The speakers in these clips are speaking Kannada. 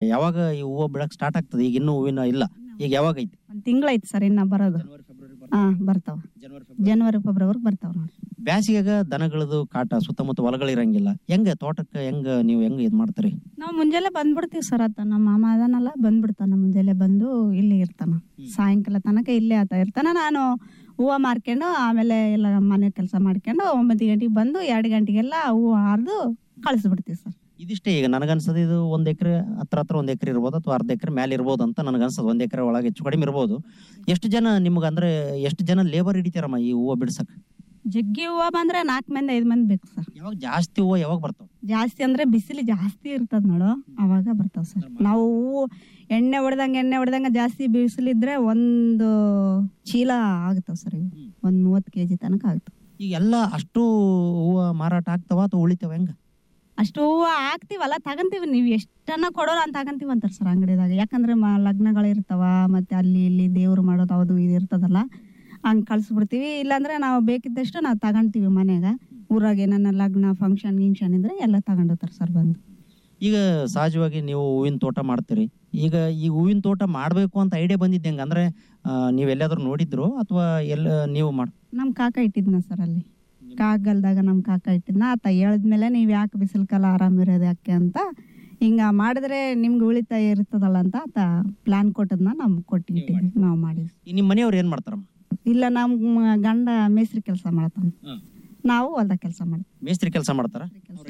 ಯಾವಾಗ ಈ ಹೂವು ಬಿಡಕ್ ಸ್ಟಾರ್ಟ್ ಆಗ್ತದೆ ಈಗ ಇನ್ನೂ ಹೂವಿನ ಇಲ್ಲ ಈಗ ಯಾವಾಗ ಐತಿ ಒಂದ್ ತಿಂಗಳೈತಿ ಸರ್ ಇನ್ನ ಬರೋದು ಹಾ ಬರ್ತಾವ ಜನವರಿ ಫೆಬ್ರವರಿ ಬರ್ತಾವ ನೋಡಿ ಬ್ಯಾಸಿಗೆಗ ದನಗಳದು ಕಾಟ ಸುತ್ತಮುತ್ತ ಹೊಲಗಳು ಇರಂಗಿಲ್ಲ ಹೆಂಗ ತೋಟಕ್ಕೆ ಹೆಂಗ ನೀವು ಹೆಂಗ ಇದ್ ಮಾಡ್ತೀರಿ ನಾವು ಮುಂಜಾನೆ ಬಂದ್ಬಿಡ್ತೀವಿ ಸರ್ ಆತ ನಮ್ಮ ಮಾಮ ಅದನ್ನೆಲ್ಲ ಬಂದ್ಬಿಡ್ತಾನ ಮುಂಜಾನೆ ಬಂದು ಇಲ್ಲಿ ಇರ್ತಾನ ಸಾಯಂಕಾಲ ತನಕ ಇಲ್ಲೇ ಆತ ಇರ್ತಾನ ನಾನು ಹೂವು ಮಾರ್ಕೊಂಡು ಆಮೇಲೆ ಎಲ್ಲ ಮನೆ ಕೆಲಸ ಮಾಡ್ಕೊಂಡು ಒಂಬತ್ತು ಗಂಟೆಗೆ ಬಂದು ಎರಡು ಗಂಟೆಗೆಲ್ಲ ಹೂವು ಹಾರ್ದು ಕಳಿಸ್ಬಿಡ್ತೀವಿ ಸರ್ ಇದಿಷ್ಟೇ ಈಗ ನನಗನ್ಸದ ಇದು ಒಂದ್ ಎಕರೆ ಹತ್ರ ಹತ್ರ ಒಂದ್ ಎಕರೆ ಇರ್ಬೋದು ಅಥವಾ ಅರ್ಧ ಎಕರೆ ಮೇಲೆ ಇರ್ಬೋದು ಅಂತ ನನಗನ್ಸದ ಒಂದ್ ಎಕರೆ ಒಳಗೆ ಹೆಚ್ಚು ಕಡಿಮೆ ಇರ್ಬೋದು ಎಷ್ಟು ಜನ ನಿಮ್ಗೆ ಅಂದ್ರೆ ಎಷ್ಟು ಜನ ಲೇಬರ್ ಹಿಡಿತಾರಮ್ಮ ಈ ಹೂವು ಬಿಡ್ಸಕ್ ಜಗ್ಗಿ ಹೂವು ಬಂದ್ರೆ ನಾಲ್ಕು ಮಂದಿ ಐದು ಮಂದಿ ಬೇಕು ಸರ್ ಯಾವಾಗ ಜಾಸ್ತಿ ಹೂವು ಯಾವಾಗ ಬರ್ತಾವ ಜಾಸ್ತಿ ಅಂದ್ರೆ ಬಿಸಿಲು ಜಾಸ್ತಿ ಇರ್ತದ ನೋಡು ಅವಾಗ ಬರ್ತಾವ ಸರ್ ನಾವು ಹೂವು ಎಣ್ಣೆ ಹೊಡೆದಂಗ ಎಣ್ಣೆ ಹೊಡೆದಂಗ ಜಾಸ್ತಿ ಬಿಸಿಲಿದ್ರೆ ಒಂದು ಚೀಲ ಆಗ್ತಾವ ಸರ್ ಇವು ಒಂದ್ ಮೂವತ್ತು ಕೆಜಿ ತನಕ ಆಗ್ತಾವ ಈಗ ಎಲ್ಲ ಅಷ್ಟು ಹೂವು ಮಾರಾಟ ಆಗ್ತಾವ ಅಥವಾ ಉಳಿತಾವ ಹೆಂಗ ಅಷ್ಟು ಹೂವು ಹಾಕ್ತಿವಲ್ಲ ತಗಂತೀವಿ ನೀವು ಎಷ್ಟನ್ನ ಕೊಡೋಲ್ಲ ಅಂತ ತಗಂತೀವಿ ಅಂತಾರೆ ಸರ್ ಅಂಗಡಿದಾಗ ಯಾಕಂದ್ರೆ ಮ ಲಗ್ನಗಳು ಇರ್ತಾವ ಮತ್ತೆ ಅಲ್ಲಿ ಇಲ್ಲಿ ದೇವ್ರು ಮಾಡೋದು ಅದು ಇದು ಇರ್ತದಲ್ಲ ಹಂಗೆ ಕಳ್ಸಿಬಿಡ್ತೀವಿ ಇಲ್ಲಾಂದ್ರೆ ನಾವು ಬೇಕಿದ್ದಷ್ಟು ನಾವು ತಗೊಂತೀವಿ ಮನೆಗ ಊರಾಗ ಏನನ್ನ ಲಗ್ನ ಫಂಕ್ಷನ್ ಗಿಂಕ್ಷನ್ ಇದ್ರೆ ಎಲ್ಲ ತಗೊಂಡೋಗ್ತಾರೆ ಸರ್ ಬಂದು ಈಗ ಸಹಜವಾಗಿ ನೀವು ಹೂವಿನ ತೋಟ ಮಾಡ್ತೀರಿ ಈಗ ಈ ಹೂವಿನ ತೋಟ ಮಾಡಬೇಕು ಅಂತ ಐಡಿಯಾ ಬಂದಿದ್ದೆ ಹೆಂಗ ಅಂದ್ರೆ ಆ, ನೀವ್ ಎಲ್ಲಾದ್ರೂ ನೋಡಿದ್ರು ಅಥವಾ ಎಲ್ಲ ನೀವು ಮಾಡ್ ನಮ್ಮ ಕಾಕ ಇಟ್ಟಿದ್ನ ಸರ್ ಅಲ್ಲಿ ಕಾಗಲ್ದಾಗ ನಮ್ಮ ಕಾಕ ಇಟ್ಟಿದ್ನ ಆತ ಹೇಳಿದ್ಮೇಲೆ ನೀವು ಯಾಕೆ ಬಿಸಿಲು ಕಾಲ ಆರಾಮಿರೋದು ಯಾಕೆ ಅಂತ ಹಿಂಗ ಮಾಡಿದ್ರೆ ನಿಮ್ಗೆ ಉಳಿತಾಯ ಇರ್ತದಲ್ಲ ಅಂತ ಆತ ಪ್ಲಾನ್ ಕೊಟ್ಟದ್ನ ನಮ್ಗೆ ಕೊಟ್ಟಿಟ್ಟಿದ್ವಿ ನಾವು ಮಾಡಿದ್ವಿ ಈ ನಿಮ್ಮ ಮನೆಯವ್ರು ಏನ್ ಮಾಡ್ತಾರಮ್ಮ ಇಲ್ಲ ನಮ್ಮ ಗಂಡ ಮೇಸ್ತ್ರಿ ಕೆಲಸ ಮಾಡ್ತಾನೆ ನಾವು ಹೊಲ್ದಾಗ ಕೆಲಸ ಮಾಡ್ತೀವಿ ಮೇಸ್ತ್ರಿ ಕೆಲಸ ಮಾಡ್ತಾರ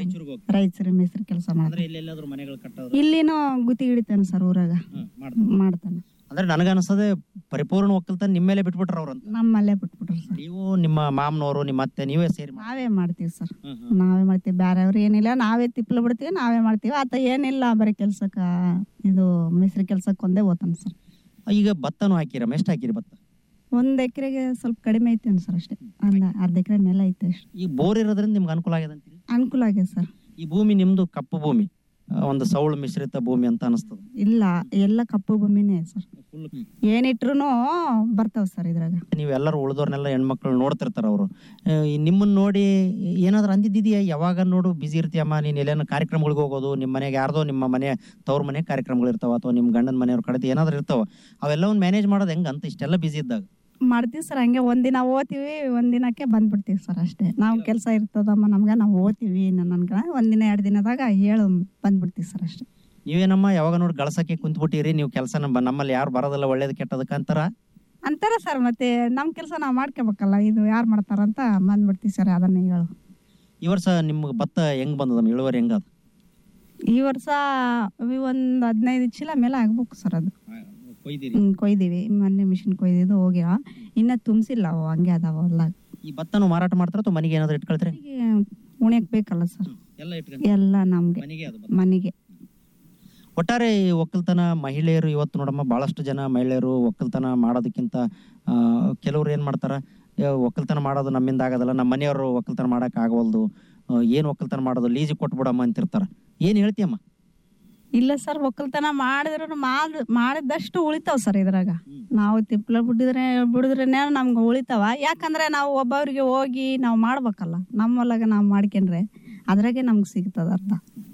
ರೈತರು ಮೇಸ್ತ್ರಿ ಕೆಲಸ ಮಾಡ್ತಾನೆ ಎಲ್ಲೆಲ್ಲಾದ್ರೂ ಮನೆಗಳು ಕಟ್ಟೋದು ಇಲ್ಲಿನೂ ಗುತ್ತಿ ಹಿಡಿತಾನೆ ಸರ್ ಊರಾಗ ಮಾಡ್ತಾನೆ ಅಂದ್ರೆ ನನಗ ಅನ್ಸದೆ ಪರಿಪೂರ್ಣ ಒಕ್ಕಲ್ತನ ನಿಮ್ಮ ಮೇಲೆ ಬಿಟ್ಬಿಟ್ರ ಅವ್ರಂತ ನಮ್ಮಲ್ಲೇ ಬಿಟ್ಬಿಟ್ರು ಸರ್ ನೀವು ನಿಮ್ಮ ಮಾಮನವರು ನಿಮ್ಮ ಅತ್ತೆ ನೀವೇ ಸೇರಿ ಮಾಡಿ ನಾವೇ ಮಾಡ್ತೀವಿ ಸರ್ ನಾವೇ ಮಾಡ್ತೀವಿ ಬೇರೆಯವ್ರು ಏನಿಲ್ಲ ನಾವೇ ತಿಪ್ಪಲು ಬಿಡ್ತೀವಿ ನಾವೇ ಮಾಡ್ತೀವಿ ಆತ ಏನಿಲ್ಲ ಬರೀ ಕೆಲ್ಸಕ್ಕ ಇದು ಮೇಸ್ತ್ರಿ ಕೆಲ್ಸಕ್ಕೆ ಒಂದೇ ಓದ್ತಾನೆ ಸರ್ ಈಗ ಭತ್ತನೂ ಹಾಕಿರಮ್ಮ ಎಷ್ಟು ಹಾಕಿರಿ ಭತ್ತ ಒಂದ್ ಎಕರೆಗೆ ಸ್ವಲ್ಪ ಕಡಿಮೆ ಐತೆ ಸರ್ ಅಷ್ಟೇ ಒಂದ್ ಅರ್ಧ ಎಕರೆ ಮೇಲೆ ಐತೆ ಅಷ್ಟೇ ಈ ಬೋರ್ ಇರೋದ್ರಿಂದ ನಿಮ್ಗೆ ಅನುಕೂಲ ಆಗಿದೆ ಅಂತೀರಿ ಅನುಕೂಲ ಆಗಿದೆ ಸರ್ ಈ ಭೂಮಿ ನಿಮ್ದು ಕಪ್ಪು ಭೂಮಿ ಆ, ಒಂದು ಸೌಳು ಮಿಶ್ರಿತ ಭೂಮಿ ಅಂತ ಅನಿಸ್ತದ ಇಲ್ಲ ಎಲ್ಲ ಕಪ್ಪು ಭೂಮಿನೇ ಸರ್ ಏನಿಟ್ರು ಬರ್ತಾವ ಸರ್ ಇದ್ರಾಗ ನೀವು ಎಲ್ಲರೂ ಉಳಿದವ್ರನ್ನೆಲ್ಲ ಹೆಣ್ಮಕ್ಳು ನೋಡ್ತಿರ್ತಾರ ಅವರು ನಿಮ್ಮನ್ನ ನೋಡಿ ಏನಾದ್ರು ಅಂದಿದ್ದಿದೆಯಾ ಯಾವಾಗ ನೋಡು ಬಿಸಿ ಇರ್ತೀಯಮ್ಮ ನೀನ್ ಎಲ್ಲೇನ ಕಾರ್ಯಕ್ರಮಗಳಿಗೆ ಹೋಗೋದು ನಿಮ್ಮ ಮನೆಗೆ ಯಾರ್ದೋ ನಿಮ್ಮ ಮನೆ ತವ್ರ ಮನೆ ಕಾರ್ಯಕ್ರಮಗಳು ಇರ್ತಾವ ಅಥವಾ ನಿಮ್ಮ ಗಂಡನ ಮನೆಯವ್ರ ಕಡೆ ಏನಾದ್ರು ಇರ್ತಾವ ಅವೆಲ್ಲವನ್ನ ಮ್ಯಾನೇಜ್ ಮಾಡೋದು ಹೆಂಗ ಅಂತ ಇಷ್ಟೆಲ್ಲ ಬಿಸಿ ಇದ್ದಾಗ ಮಾಡ್ತೀವಿ ಸರ್ ಹಂಗೆ ಒಂದಿನ ಓದ್ತೀವಿ ಒಂದಿನಕ್ಕೆ ಬಂದ್ಬಿಡ್ತೀವಿ ಸರ್ ಅಷ್ಟೇ ನಾವು ಕೆಲಸ ಇರ್ತದಮ್ಮ ನಮ್ಗೆ ನಾವು ಓದ್ತೀವಿ ನನ್ನ ಅನ್ಕೊಂಡ ಒಂದಿನ ಎರಡು ದಿನದಾಗ ಹೇಳು ಬಂದ್ಬಿಡ್ತೀವಿ ಸರ್ ಅಷ್ಟೇ ನೀವೇನಮ್ಮ ಯಾವಾಗ ನೋಡಿ ಗಳಸಕ್ಕೆ ಕುಂತ್ಬಿಟ್ಟಿರಿ ನೀವು ಕೆಲಸ ನಮ್ಮಲ್ಲಿ ಯಾರು ಬರೋದಿಲ್ಲ ಒಳ್ಳೇದು ಕೆಟ್ಟದಕ್ಕೆ ಅಂತಾರ ಅಂತಾರ ಸರ್ ಮತ್ತೆ ನಮ್ಮ ಕೆಲಸ ನಾವು ಮಾಡ್ಕೋಬೇಕಲ್ಲ ಇದು ಯಾರು ಮಾಡ್ತಾರಂತ ಬಂದ್ಬಿಡ್ತೀವಿ ಸರ್ ಅದನ್ನೇ ಹೇಳು ಈ ವರ್ಷ ನಿಮ್ಗೆ ಭತ್ತ ಹೆಂಗ್ ಬಂದದಮ್ಮ ಇಳುವರಿ ಹೆಂಗದ ಈ ವರ್ಷ ಒಂದು ಹದಿನೈದು ಚೀಲ ಮೇಲೆ ಆಗ್ಬೇಕು ಸರ್ ಅದು ಹ್ಮ್, ಕೊಯ್ದೀವಿ ಮೊನ್ನೆ ಮಿಷಿನ್ ಕೊಯ್ದಿದ್ದು ಹೋಗ್ಯಾವ ಇನ್ನ ತುಂಬಿಸಿಲ್ಲ ಅವು ಹಂಗೆ ಅದಾವ ಅಲ್ಲ ಈ ಭತ್ತನು ಮಾರಾಟ ಮಾಡ್ತಾರ ಅಥವಾ ಮನೆಗೆ ಏನಾದ್ರು ಇಟ್ಕೊಳ್ತಾರೆ ಉಣ್ಯಕ್ ಬೇಕಲ್ಲ ಸರ್ ಎಲ್ಲ ಎಲ್ಲ ನಮ್ಗೆ ಮನೆಗೆ ಒಟ್ಟಾರೆ ಈ ಒಕ್ಕಲ್ತನ ಮಹಿಳೆಯರು ಇವತ್ತು ನೋಡಮ್ಮ ಬಹಳಷ್ಟು ಜನ ಮಹಿಳೆಯರು ಒಕ್ಕಲ್ತನ ಮಾಡೋದಕ್ಕಿಂತ ಆ, ಕೆಲವ್ರು ಏನ್ ಮಾಡ್ತಾರ ಏ, ಒಕ್ಕಲ್ತನ ಮಾಡೋದು ನಮ್ಮಿಂದ ಆಗೋದಲ್ಲ ನಮ್ಮ ಮನೆಯವರು ಒಕ್ಕಲ್ತನ ಮಾಡಕ್ ಆಗವಲ್ದು ಆ, ಏನ್ ಒಕ್ಕಲ್ತನ ಮಾಡೋದು ಲೀಜಿಗೆ ಕೊಟ್ಬಿಡಮ್ಮ ಅಂತಿರ್ತಾರ ಏನ್ ಹೇಳ್ತೀಯಮ್ಮ ಇಲ್ಲ ಸರ್ ಒಕ್ಕಲ್ತನ ಮಾಡಿದ್ರು ಮಾಡ್ ಮಾಡಿದಷ್ಟು ಉಳಿತಾವ ಸರ್ ಇದ್ರಾಗ ನಾವು ತಿಪ್ಪಲ ಬಿಟ್ಟಿದ್ರೆ ಬಿಡಿದ್ರೇನೆ ನಮ್ಗೆ ಉಳಿತಾವ ಯಾಕಂದ್ರೆ ನಾವು ಒಬ್ಬೊಬ್ರಿಗೆ ಹೋಗಿ ನಾವು ಮಾಡ್ಬೇಕಲ್ಲ ನಮ್ಮ ಹೊಲಗ ನಾವು ಮಾಡ್ಕೊಂಡ್ರೆ ಅದ್ರಾಗೆ ನಮ್ಗೆ ಸಿಗ್ತದ ಅರ್ಥ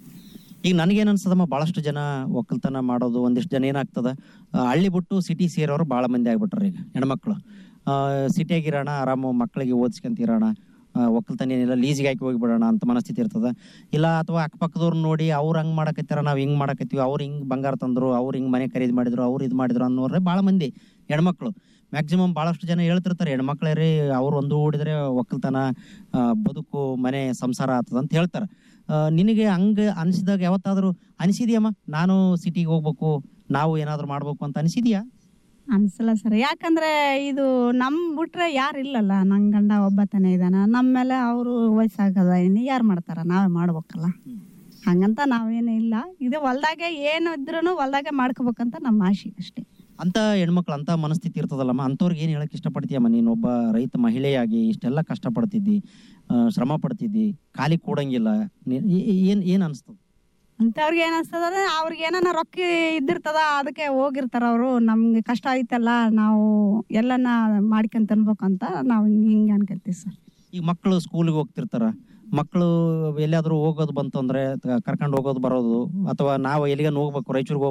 ಈಗ ನನಗೇನ್ ಅನ್ಸದಮ್ಮ ಬಹಳಷ್ಟು ಜನ ಒಕ್ಕಲ್ತನ ಮಾಡೋದು ಒಂದಿಷ್ಟು ಜನ ಏನಾಗ್ತದ ಆ, ಹಳ್ಳಿ ಬಿಟ್ಟು ಸಿಟಿ ಸೇರೋರು ಬಹಳ ಮಂದಿ ಆಗ್ಬಿಟ್ರ ಈಗ ಹೆಣ್ಮಕ್ಳು ಸಿಟಿಯಾಗ ಇರೋಣ ಆರಾಮು ಮಕ್ಕಳಿಗೆ ಓದಿಸ್ಕೊಂತ ಇರೋಣ ಆ, ಒಕ್ಕಲ್ತನ ಏನಿಲ್ಲ ಲೀಸಿಗೆ ಹಾಕಿ ಹೋಗಿಬಿಡೋಣ ಅಂತ ಮನಸ್ಥಿತಿ ಇರ್ತದ ಇಲ್ಲ ಅಥವಾ ಅಕ್ಕಪಕ್ಕದವ್ರು ನೋಡಿ ಅವ್ರು ಹಂಗ್ ಮಾಡಕತ್ತಾರ ನಾವು ಹಿಂಗ್ ಮಾಡಕತ್ತೀವಿ ಅವ್ರು ಹಿಂಗ್ ಬಂಗಾರ ತಂದ್ರು ಅವ್ರು ಹಿಂಗ್ ಮನೆ ಖರೀದಿ ಮಾಡಿದ್ರು ಅವ್ರು ಇದು ಮಾಡಿದ್ರು ಅನ್ನೋರ್ರೆ ಭಾಳ ಮಂದಿ ಹೆಣ್ಮಕ್ಳು ಮ್ಯಾಕ್ಸಿಮಮ್ ಭಾಳಷ್ಟು ಜನ ಹೇಳ್ತಿರ್ತಾರೆ ಹೆಣ್ಮಕ್ಳೇ ರೀ ಅವ್ರು ಒಂದು ಹೂಡಿದ್ರೆ ಒಕ್ಕಲ್ತನ ಆ, ಬದುಕು ಮನೆ ಸಂಸಾರ ಆಗ್ತದ ಅಂತ ಹೇಳ್ತಾರೆ ಆ, ನಿನಗೆ ಹಂಗ ಅನಿಸಿದಾಗ ಯಾವತ್ತಾದ್ರೂ ಅನಿಸಿದ್ಯಮ್ಮ ನಾನು ಸಿಟಿಗೆ ಹೋಗ್ಬೇಕು ನಾವು ಏನಾದ್ರು ಮಾಡ್ಬೇಕು ಅಂತ ಅನಿಸಿದ್ಯಾ ಅನ್ಸಲ್ಲ ಸರ್ ಯಾಕಂದ್ರೆ ಇದು ನಮ್ ಬಿಟ್ರೆ ಯಾರು ಇಲ್ಲಲ್ಲ ನನ್ ಗಂಡ ಒಬ್ಬ ತಾನೇ ಇದಾನ ನಮ್ಮ ಮೇಲೆ ಅವರು ವಯಸ್ಸಾಗದ ಇನ್ನು ಯಾರು ಮಾಡ್ತಾರ ನಾವೇ ಮಾಡ್ಬೇಕಲ್ಲ ಹಂಗಂತ ನಾವೇನು ಇಲ್ಲ ಇದು ಹೊಲ್ದಾಗೆ ಏನು ಇದ್ರೂ ಹೊಲ್ದಾಗೆ ಮಾಡ್ಕೋಬೇಕಂತ ನಮ್ಮ ಆಶೆ ಅಷ್ಟೇ ಅಂತ ಹೆಣ್ಮಕ್ಳು ಅಂತ ಮನಸ್ಥಿತಿ ಇರ್ತದಲ್ಲಮ್ಮ ಅಂಥವ್ರಿಗೆ ಏನು ಹೇಳಕ್ ಇಷ್ಟಪಡ್ತೀಯಮ್ಮ ನೀನು ಒಬ್ಬ ರೈತ ಮಹಿಳೆಯಾಗಿ ಇಷ್ಟೆಲ್ಲ ಕಷ್ಟಪಡ್ತಿದ್ದಿ ಆ, ಶ್ರಮ ಪಡ್ತಿದ್ದಿ ಖಾಲಿ ಕೂಡಂಗಿಲ್ಲ ನೀ- ಏ- ಏನ್ ಏನ್ ಅನಿಸ್ತದ ಅಂಥವ್ರಿಗೆ ಏನ್ ಅನ್ಸ್ತದ ಅಂದ್ರೆ ಅವ್ರಿಗೆ ಏನಾನ ರೊಕ್ಕ ಇದ್ದಿರ್ತದ ಅದಕ್ಕೆ ಹೋಗಿರ್ತಾರ ಅವರು ನಮ್ಗೆ ಕಷ್ಟ ಐತಲ್ಲ ನಾವು ಎಲ್ಲನ ಮಾಡ್ಕೊಂಡ್ ತಿನ್ಬೇಕಂತ ನಾವು ಹಿಂಗೆ ಅನ್ಕೊಳ್ತೀವಿ ಸರ್ ಈಗ ಮಕ್ಕಳು ಸ್ಕೂಲಿಗೆ ಹೋಗ್ತಿರ್ತಾರ ಮಕ್ಕಳು ಎಲ್ಲಿಯಾದ್ರೂ ಹೋಗೋದು ಬಂತು ಅಂದ್ರೆ ಕರ್ಕೊಂಡು ಹೋಗೋದು ಬರೋದು ಅಥವಾ ನಾವು ಎಲ್ಲಿಗಾನ ಹೋಗ್ಬೇಕು ರಾಯಚೂರಿಗೆ